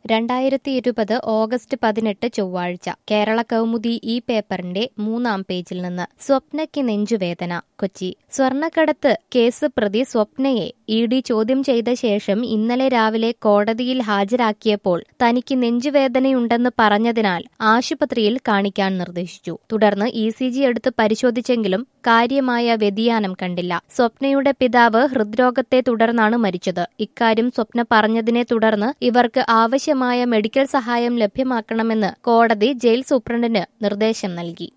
രണ്ടായിരത്തി ഇരുപത് ഓഗസ്റ്റ് പതിനെട്ട് ചൊവ്വാഴ്ച കേരള കൗമുദി ഈ പേപ്പറിന്റെ മൂന്നാം പേജിൽ നിന്ന് സ്വപ്നയ്ക്ക് നെഞ്ചുവേദന കൊച്ചി സ്വർണ്ണക്കടത്ത് കേസ് പ്രതി സ്വപ്നയെ ഇ ഡി ചോദ്യം ചെയ്ത ശേഷം ഇന്നലെ രാവിലെ കോടതിയിൽ ഹാജരാക്കിയപ്പോൾ തനിക്ക് നെഞ്ചുവേദനയുണ്ടെന്ന് പറഞ്ഞതിനാൽ ആശുപത്രിയിൽ കാണിക്കാൻ നിർദ്ദേശിച്ചു തുടർന്ന് ഇ സി ജി എടുത്ത് പരിശോധിച്ചെങ്കിലും കാര്യമായ വ്യതിയാനം കണ്ടില്ല സ്വപ്നയുടെ പിതാവ് ഹൃദ്രോഗത്തെ തുടർന്നാണ് മരിച്ചത് ഇക്കാര്യം സ്വപ്ന പറഞ്ഞതിനെ തുടർന്ന് ഇവർക്ക് ആവശ്യമായ മെഡിക്കൽ സഹായം ലഭ്യമാക്കണമെന്ന് കോടതി ജയിൽ സൂപ്രണ്ടിന് നിർദ്ദേശം നൽകി